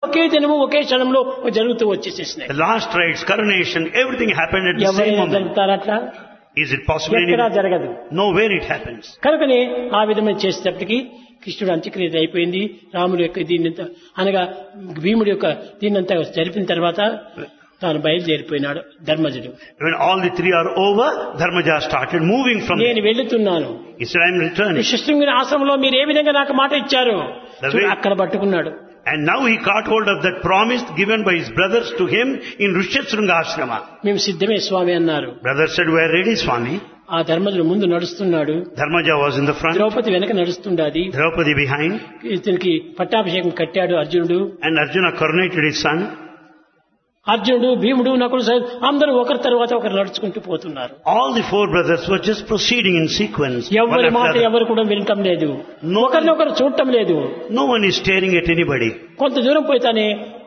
ఒకే దినము ఒకే క్షణంలో జరుగుతూ వచ్చేసేసినాయి The last rites, coronation, everything happened at the same ఎవరైనా moment. జరుగుతారట్లా Is it possible ఎక్కడా anywhere? జరగదు Nowhere it happens. కనుకనే ఆ విధమైన చేసేటప్పటికి కృష్ణుడు అంత్యక్రియ అయిపోయింది రాముడు యొక్క దీన్నంతా అనగా భీముడి యొక్క దీన్నంతా జరిపిన తర్వాత తాను బయలుదేరిపోయినాడు ధర్మజుడు When all the three are over, Dharmaja started moving from నేను there. వెళ్తున్నాను He said, I'm returning. శిశృంగిని ఆశ్రమంలో మీరు ఏ విధంగా నాకు మాట ఇచ్చారు చూడు, అక్కడ పట్టుకున్నాడు And now he caught hold of that promise given by his brothers to him in Rishyasringa ashrama. మేము సిద్ధమే స్వామి అన్నారు Brothers said, we are ready, Swami. ఆ ధర్మజుడు ముందు నడుస్తున్నాడు Dharmaja was in the front, Draupadi వెనక నడుస్తుండాది Draupadi behind, ఇతనికి పట్టాభిషేకం కట్టాడు అర్జునుడు and Arjuna coronated his son. అర్జునుడు భీముడు నకులు సహ- అందరూ ఒకరి తర్వాత ఒకరు నడుచుకుంటూ పోతున్నారు All the four brothers were just proceeding in sequence. one ఎవరి after మాట other. ఎవరు కూడా వినటం లేదు No. ఒకరినొకరు చూడటం లేదు No one is staring at anybody. కొంత దూరం పోయితానే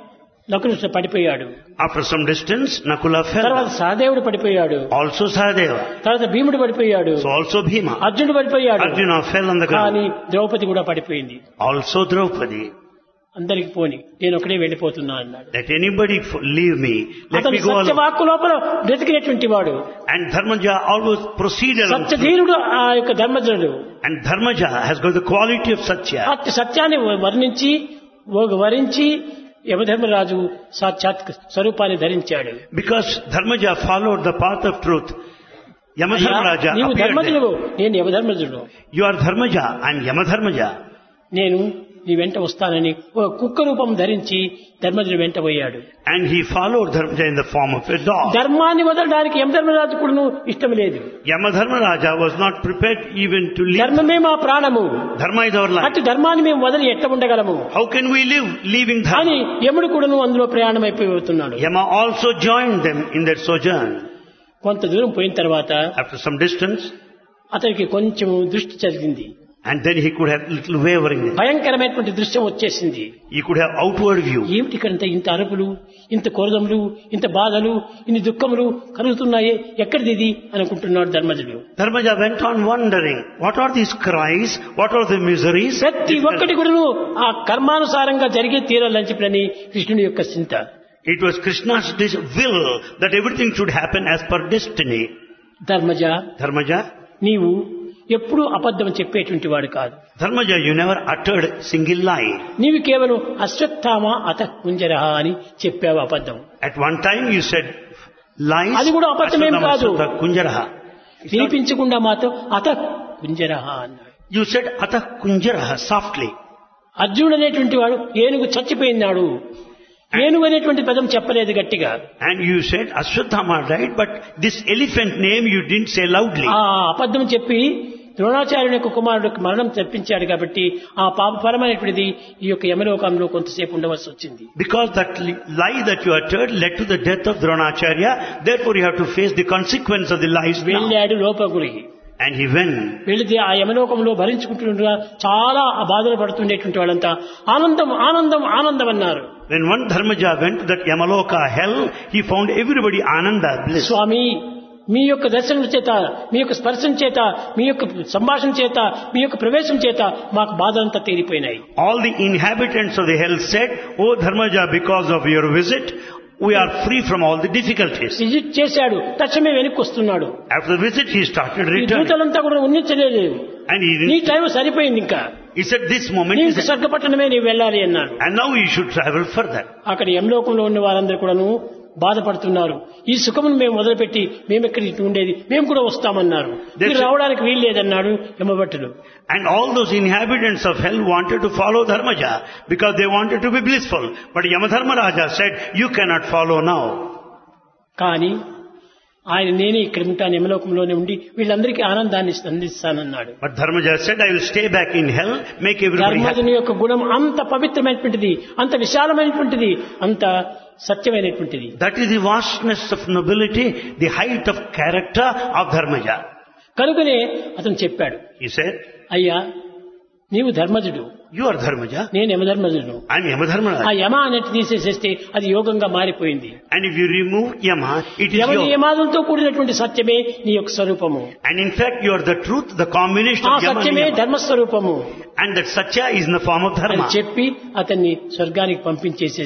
నకులు పడిపోయాడు After some distance, Nakula తర్వాత fell. సహదేవుడు పడిపోయాడు Also Sahadeva. తర్వాత భీముడు పడిపోయాడు So also Bhima. అర్జునుడు పడిపోయాడు Arjuna fell on the కానీ ground. ద్రౌపది కూడా పడిపోయింది Also Draupadi. అందరికి పోని నేను ఒకడే వెళ్ళిపోతున్నా అన్నాడు Let anybody f- leave me. Let అతను me go alone. సత్యవాక్కు లోపల బ్రతికినటువంటి వాడు And Dharmaja always proceeded along. సత్యధీరుడు ఆ యొక్క ధర్మజనుడు And Dharmaja has got the quality of Satya. అట్టి సత్యాన్ని వర్ణించి ఓ- వరించి యమధర్మరాజు సాక్షాత్ స్వరూపాన్ని ధరించాడు Because Dharmaja followed the path of truth. అయ్యా, Yamadharmaraja నీవు appeared ధర్మజుడు there. నేను యమధర్మజుడు You are Dharmaja, I am Yamadharmaja. నేను నీ వెంట వస్తానని ఓ కుక్క రూపం ధరించి ధర్మజుడు వెంట పోయాడు And he followed Dharmaja in the form of a dog. ధర్మాన్ని వదలడానికి యమధర్మరాజు కూడా ఇష్టం లేదు Yamadharmaraja was not prepared even to leave. ధర్మమే మా ప్రాణము Dharma is our life. అట్టి ధర్మాన్ని మేము వదిలి ఎట్ట ఉండగలము How can we live leaving అని Dharma? యముడు కూడాను అందులో ప్రయాణం అయిపోతున్నాడు Yama also joined them in their sojourn. కొంత దూరం పోయిన తర్వాత After some distance, అతనికి కొంచెం దృష్టి జరిగింది and then he could have little wavering. భయంకరమైనటువంటి దృశ్యం వచ్చేసింది He could have outward view. ఏమిటి ఇక్కడ ఇంత- ఇంత అరుపులు ఇంత కోరదములు ఇంత బాధలు ఇన్ని దుఃఖములు కలుగుతున్నాయి ఎక్కడిది ఇది అనుకుంటున్నాడు ధర్మజుడు Dharmaja went on wondering, what are these cries? What are the miseries? ప్రతి ఒక్కటి కూడా ఆ కర్మానుసారంగా జరిగే తీరాలని చెప్పినని కృష్ణుని యొక్క చింత It was Krishna's dis- will that everything should happen as per destiny. Dharmaja Dharmaja, నీవు ఎప్పుడూ అబద్ధం చెప్పేటువంటి వాడు కాదు Dharmaja, you never uttered single lie. నీవు కేవలం అశ్వత్థామ అత కుంజరహ అని చెప్పావు అబద్ధం At one time you said lies. అది కూడా అబద్ధమేం Ashwatthama కాదు. Sutta Kunjaraha. వినిపించకుండా మాత్రం అత కుంజరహ అన్నాడు You said Atah Kunjaraha softly. అర్జునుడు అనేటువంటి వాడు ఏనుగు చచ్చిపోయినాడు ఏనుగు అనేటువంటి పదం చెప్పలేదు గట్టిగా And you said Ashwatthama died, but this elephant name you didn't say loudly. ఆ అబద్ధం చెప్పి ద్రోణాచార్యుని యొక్క కుమారుడికి మరణం తెప్పించాడు కాబట్టి ఆ పాపపరమైనటువంటిది ఈ యొక్క యమలోకంలో కొంతసేపు ఉండవలసి వచ్చింది Because that li- lie that you uttered led to the death of Dronacharya, therefore you have to face the consequence of the lies now. వెళ్ళాడు లోపగురికి And he went. వెళితే ఆ యమలోకంలో భరించుకుంటుండగా చాలా ఆ బాధలు పడుతుండేటువంటి వాళ్ళంతా ఆనందం ఆనందం ఆనందం అన్నారు When one Dharmaja went to that Yamaloka hell, he found everybody Ananda, bliss. స్వామి మీ యొక్క దర్శనం చేత మీ యొక్క స్పర్శం చేత మీ యొక్క సంభాషణ చేత మీ యొక్క ప్రవేశం చేత మాకు బాధలంతా తీరిపోయినాయి All the inhabitants of the hell said, Oh Dharmaja, because of your visit, we are free from all the difficulties. Visit చేశాడు తక్షణమే వెనక్కి వస్తున్నాడు After the visit, he started ఈ returning. దూతలంతా కూడా ఉన్నించలేదు And he, నీ didn't- టైం సరిపోయింది ఇంకా he said, this moment నీకు is... స్వర్గపట్టణమే నీవు వెళ్ళాలి అన్నాడు And now you should travel further. అక్కడ యమలోకంలో ఉన్న వారందరూ కూడాను బాధపడుతున్నారు ఈ సుఖమును మేము మొదలుపెట్టి మేము ఎక్కడికి ఉండేది మేము కూడా వస్తామన్నారు మీరు రావడానికి వీలు లేదన్నాడు యమభట్టుడు And all those inhabitants of hell wanted to follow Dharmaja because they wanted to be blissful. But Yamadharmaraja said, you cannot follow now. కానీ ఆయన నేనే ఇక్కడ ఉంటాను యమలోకంలోనే ఉండి వీళ్ళందరికీ ఆనందాన్ని అందిస్తానన్నాడు But Dharmaja said, I will stay back in hell, make everybody happy. ధర్మజుని యొక్క గుణం అంత పవిత్రమైనటువంటిది అంత విశాలమైనటువంటిది అంత సత్యమైనటువంటిది That is the vastness of nobility, the height of character of Dharmaja. కనుకనే అతను చెప్పాడు He said, అయ్యా నీవు ధర్మజుడు you are Dharmaja, నేను యమధర్మజుడు I am ఆ Yamadharmaraja. యమ అనేది తీసేసేస్తే అది యోగంగా మారిపోయింది And if you remove Yama, it is Yama yoga. నియమాలతో కూడినటువంటి సత్యమే నీ యొక్క స్వరూపము And in fact, you are the truth, the combination ఆ of Yama and సత్యమే Yama. ధర్మస్వరూపము And that Satya is in the form of అని Dharma. చెప్పి అతన్ని స్వర్గానికి పంపించేసే